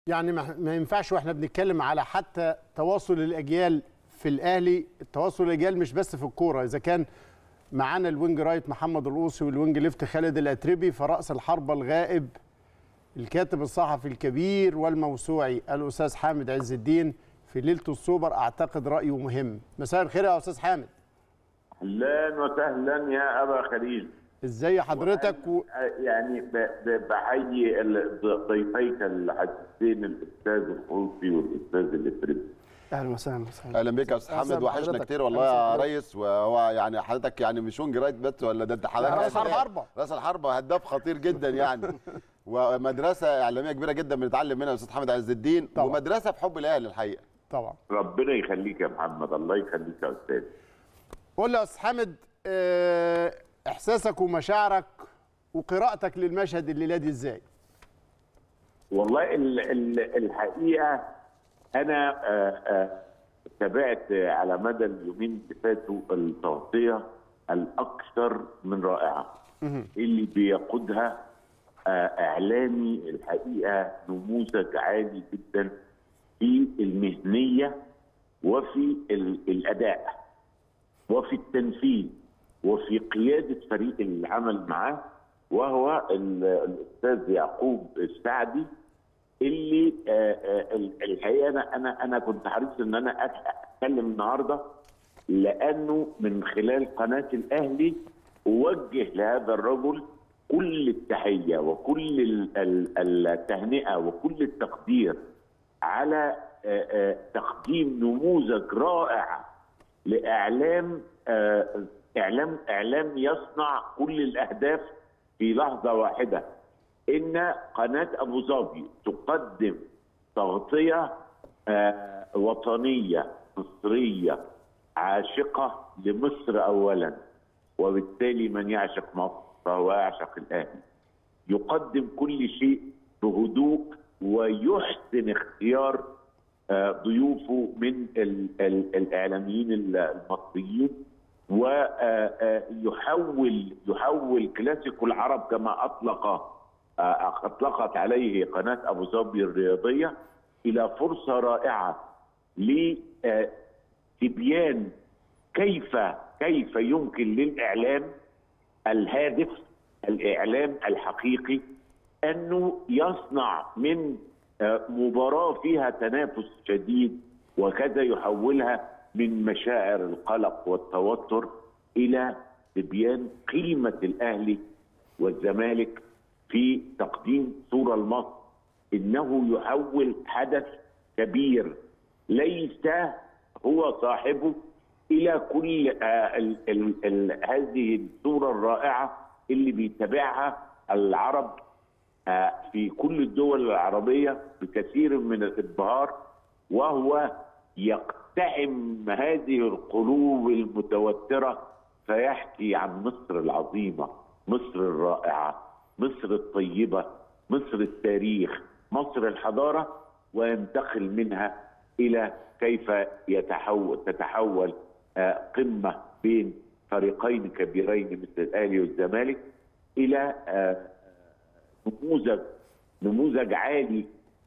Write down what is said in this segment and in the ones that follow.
يعني ما ما ينفعش واحنا بنتكلم على حتى تواصل الاجيال في الاهلي التواصل الاجيال مش بس في الكوره اذا كان معانا الوينج رايت محمد القوصي والوينج ليفت خالد الاتربي فراس الحربه الغائب الكاتب الصحفي الكبير والموسوعي الاستاذ حامد عز الدين في ليله السوبر اعتقد رايه مهم مساء الخير يا استاذ حامد اهلا وسهلا يا ابا خليل ازاي حضرتك و... يعني ب- ب- بحيي ال- ضيفيك العزيزين الاستاذ الخوصي والاستاذ الافريقي اهلا وسهلا وسهلا اهلا بك يا استاذ أهلا حمد وحشنا بحضرتك. كتير والله أهلا يا بحضرتك. ريس وهو يعني حضرتك يعني مش وينج رايت بس ولا ده انت حضرتك راس هداف. الحربة. راس الحربه هداف خطير جدا يعني ومدرسه اعلاميه كبيره جدا بنتعلم منها الاستاذ حمد عز الدين طبعا. ومدرسه في حب الاهلي الحقيقه طبعا ربنا يخليك يا محمد الله يخليك يا استاذ قول لي يا استاذ حامد آه، احساسك ومشاعرك وقراءتك للمشهد الليله دي ازاي والله ال ال الحقيقه انا آه، آه، تابعت على مدى اليومين اللي فاتوا التغطيه الاكثر من رائعه اللي بيقودها آه، اعلامي الحقيقه نموذج عالي جدا في المهنيه وفي ال- الاداء وفي التنفيذ وفي قياده فريق العمل معاه وهو ال- الاستاذ يعقوب السعدي اللي آه، آه، ال- الحقيقه انا انا انا كنت حريص ان انا أت- اتكلم النهارده لانه من خلال قناه الاهلي اوجه لهذا الرجل كل التحيه وكل ال- ال- التهنئه وكل التقدير على آه، آه، تقديم نموذج رائع لاعلام آه، اعلام اعلام يصنع كل الاهداف في لحظه واحده ان قناه ابو ظبي تقدم تغطيه آه، وطنيه مصريه عاشقه لمصر اولا وبالتالي من يعشق مصر فهو يعشق الاهلي يقدم كل شيء بهدوء ويحسن اختيار آه، ضيوفه من ال ال الاعلاميين ال- المصريين ويحول يحول كلاسيكو العرب كما اطلق آه، اطلقت عليه قناه ابو ظبي الرياضيه الى فرصه رائعه لتبيان كيف كيف يمكن للاعلام الهادف الاعلام الحقيقي انه يصنع من آه، مباراه فيها تنافس شديد وكذا يحولها من مشاعر القلق والتوتر الى تبيان قيمه الاهلي والزمالك في تقديم صوره لمصر انه يحول حدث كبير ليس هو صاحبه الى كل آه ال ال ال هذه الصوره الرائعه اللي بيتابعها العرب آه في كل الدول العربيه بكثير من الانبهار وهو يقتحم هذه القلوب المتوتره فيحكي عن مصر العظيمه مصر الرائعه مصر الطيبه مصر التاريخ مصر الحضاره وينتقل منها الى كيف يتحول تتحول آه، قمه بين فريقين كبيرين مثل الاهلي والزمالك الى آه، نموذج نموذج عالي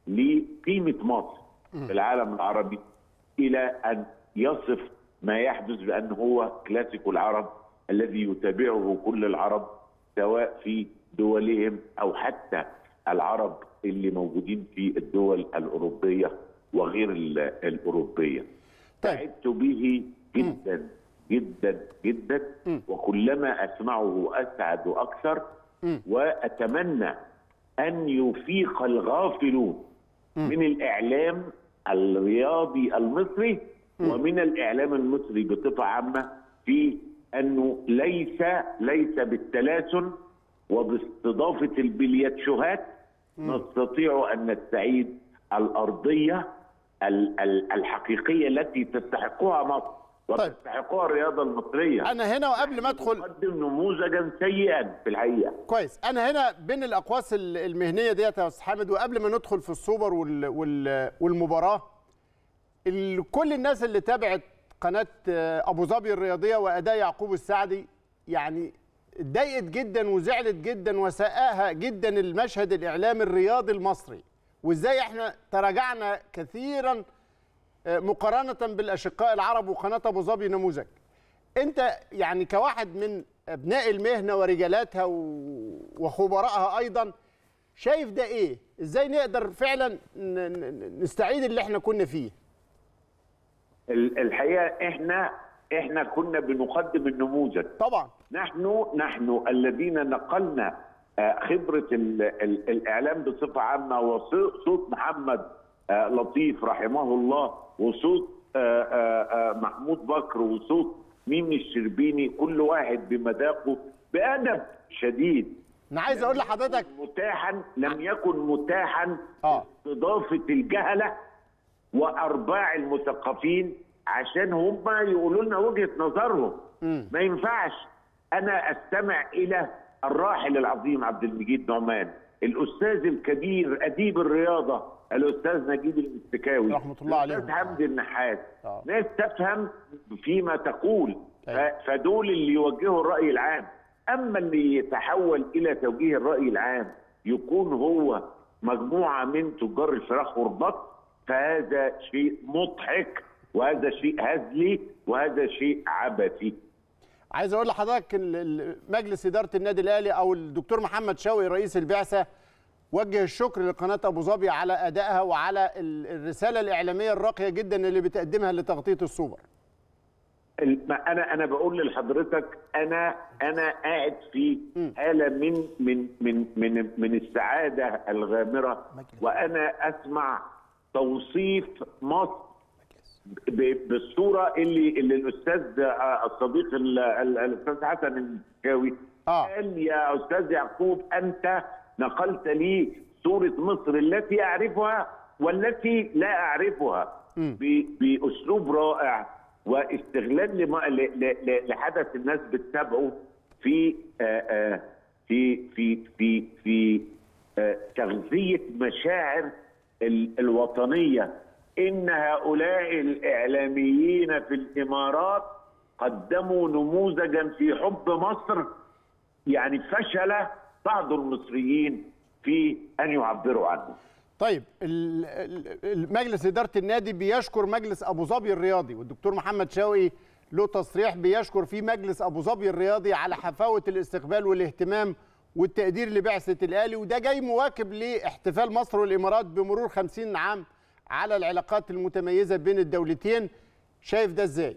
لقيمه مصر في العالم العربي الى ان يصف ما يحدث بان هو كلاسيكو العرب الذي يتابعه كل العرب سواء في دولهم او حتى العرب اللي موجودين في الدول الاوروبيه وغير ال- الاوروبيه. طيب. سعدت به جدا جدا جدا وكلما اسمعه اسعد اكثر واتمنى ان يفيق الغافلون من الاعلام الرياضي المصري ومن الاعلام المصري بصفه عامه في انه ليس ليس بالتلاسن وباستضافه البلياتشوهات نستطيع ان نستعيد الارضيه ال- ال- الحقيقيه التي تستحقها مصر طيب. وتستحقها الرياضه المصريه انا هنا وقبل ما ادخل تقدم نموذجا سيئا في الحقيقه كويس انا هنا بين الاقواس ال- المهنيه ديت يا استاذ حامد وقبل ما ندخل في السوبر وال وال والمباراه ال- كل الناس اللي تابعت قناه آه، ابو ظبي الرياضيه واداء يعقوب السعدي يعني اتضايقت جدا وزعلت جدا وساءها جدا المشهد الاعلامي الرياضي المصري وازاي احنا تراجعنا كثيرا آه، مقارنه بالاشقاء العرب وقناه ابو ظبي نموذج انت يعني كواحد من ابناء المهنه ورجالاتها و- وخبرائها ايضا شايف ده ايه ازاي نقدر فعلا ن- ن- نستعيد اللي احنا كنا فيه ال- الحقيقه احنا احنا كنا بنقدم النموذج طبعا نحن نحن الذين نقلنا آه، خبرة ال ال الإعلام بصفة عامة وصوت محمد آه، لطيف رحمه الله وصوت آه، آه، آه، محمود بكر وصوت ميمي الشربيني كل واحد بمذاقه بأدب شديد انا عايز اقول لحضرتك متاحا لم يكن متاحا اه استضافة الجهلة وأرباع المثقفين عشان هم يقولوا لنا وجهة نظرهم مم. ما ينفعش أنا أستمع إلى الراحل العظيم عبد المجيد نعمان الأستاذ الكبير أديب الرياضة الأستاذ نجيب المستكاوي رحمة الله عليهم. الأستاذ حمدي النحاس آه. ناس تفهم فيما تقول أيوة. ف- فدول اللي يوجهوا الرأي العام أما اللي يتحول إلى توجيه الرأي العام يكون هو مجموعة من تجار الفراخ والبط فهذا شيء مضحك وهذا شيء هزلي وهذا شيء عبثي عايز اقول لحضرتك ال- ال- مجلس اداره النادي الاهلي او الدكتور محمد شوقي رئيس البعثه وجه الشكر لقناه ابو ظبي على ادائها وعلى ال- الرساله الاعلاميه الراقيه جدا اللي بتقدمها لتغطيه السوبر ال- ما انا انا بقول لحضرتك انا انا قاعد في حاله من من من من من السعاده الغامره وانا اسمع توصيف مصر ب- بالصوره اللي اللي الاستاذ آه، الصديق ال- ال- الاستاذ حسن المسكاوي آه. قال يا استاذ يعقوب انت نقلت لي صوره مصر التي اعرفها والتي لا اعرفها ب- باسلوب رائع واستغلال لما- ل- ل- ل- لحدث الناس بتتابعه في آه، آه، في في في في آه، تغذيه مشاعر ال- الوطنيه ان هؤلاء الاعلاميين في الامارات قدموا نموذجا في حب مصر يعني فشل بعض المصريين في ان يعبروا عنه طيب ال- ال- ال- مجلس اداره النادي بيشكر مجلس ابو ظبي الرياضي والدكتور محمد شوقي له تصريح بيشكر فيه مجلس ابو ظبي الرياضي على حفاوه الاستقبال والاهتمام والتقدير لبعثه الاهلي وده جاي مواكب لاحتفال مصر والامارات بمرور 50 عام على العلاقات المتميزه بين الدولتين شايف ده ازاي؟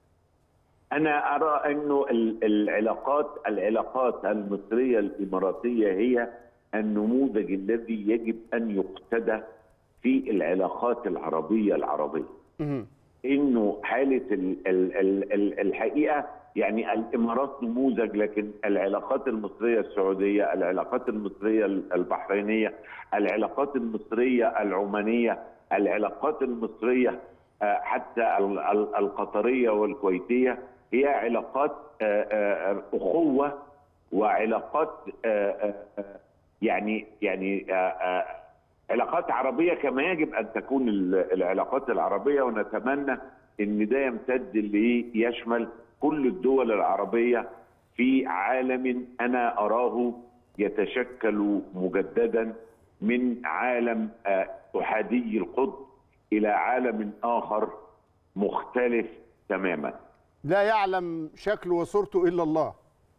انا ارى انه ال- العلاقات العلاقات المصريه الاماراتيه هي النموذج الذي يجب ان يقتدى في العلاقات العربيه العربيه مهم. انه حاله ال ال ال ال الحقيقه يعني الامارات نموذج لكن العلاقات المصريه السعوديه، العلاقات المصريه البحرينيه، العلاقات المصريه العمانيه، العلاقات المصريه آه، حتى ال- ال- القطريه والكويتيه هي علاقات آه، آه، اخوه وعلاقات آه، آه، آه، يعني يعني آه، آه، علاقات عربية كما يجب أن تكون ال- العلاقات العربية ونتمنى أن ده يمتد ليشمل كل الدول العربية في عالم أنا أراه يتشكل مجددا من عالم آه، أحادي القطب إلى عالم آخر مختلف تماما لا يعلم شكله وصورته الا الله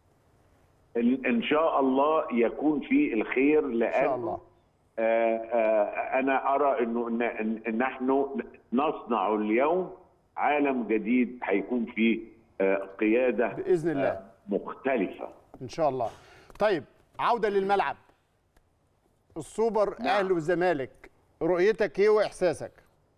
ال- إن شاء الله يكون في الخير ان لأن شاء الله آه، آه، انا ارى انه إن- إن- إن نحن نصنع اليوم عالم جديد هيكون فيه آه، قياده باذن الله آه، مختلفه ان شاء الله طيب عوده للملعب السوبر اهلي والزمالك رؤيتك ايه واحساسك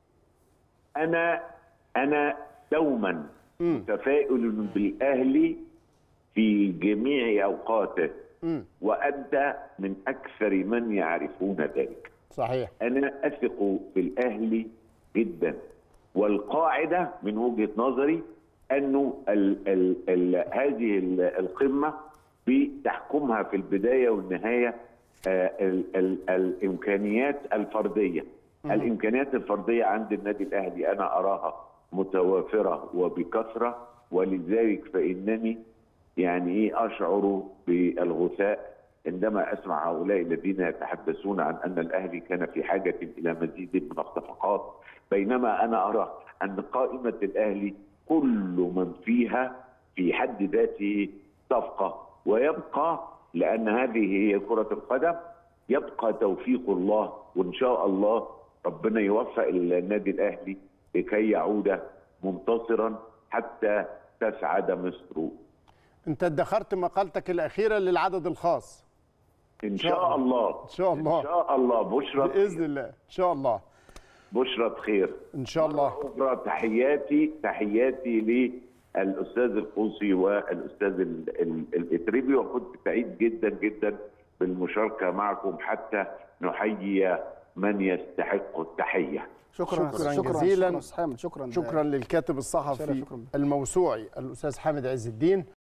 انا انا دوما متفائل بالاهلي في جميع اوقاته مم. وانت من اكثر من يعرفون ذلك صحيح انا اثق في الاهلي جدا والقاعده من وجهه نظري انه ال ال ال هذه ال- القمه بتحكمها في البدايه والنهايه آه، ال ال الامكانيات الفرديه الامكانيات الفرديه عند النادي الاهلي انا اراها متوافره وبكثره ولذلك فانني يعني ايه اشعر بالغثاء عندما اسمع هؤلاء الذين يتحدثون عن ان الاهلي كان في حاجه الى مزيد من الصفقات بينما انا ارى ان قائمه الاهلي كل من فيها في حد ذاته صفقه ويبقى لان هذه هي كره القدم يبقى توفيق الله وان شاء الله ربنا يوفق النادي الاهلي لكي يعود منتصرا حتى تسعد مصر انت ادخرت مقالتك الاخيره للعدد الخاص ان شاء الله ان شاء الله ان شاء الله بشرى باذن الله ان شاء الله بشرى خير ان شاء الله أخرى تحياتي تحياتي للاستاذ القوسي والاستاذ ال- ال- الاتربي وكنت سعيد جدا جدا بالمشاركه معكم حتى نحيي من يستحق التحيه شكرا شكراً شكرا جزيلاً. شكرا أستاذ حامد شكرا شكرا للكاتب شكراً، الصحفي شكراً. الموسوعي الاستاذ حامد عز الدين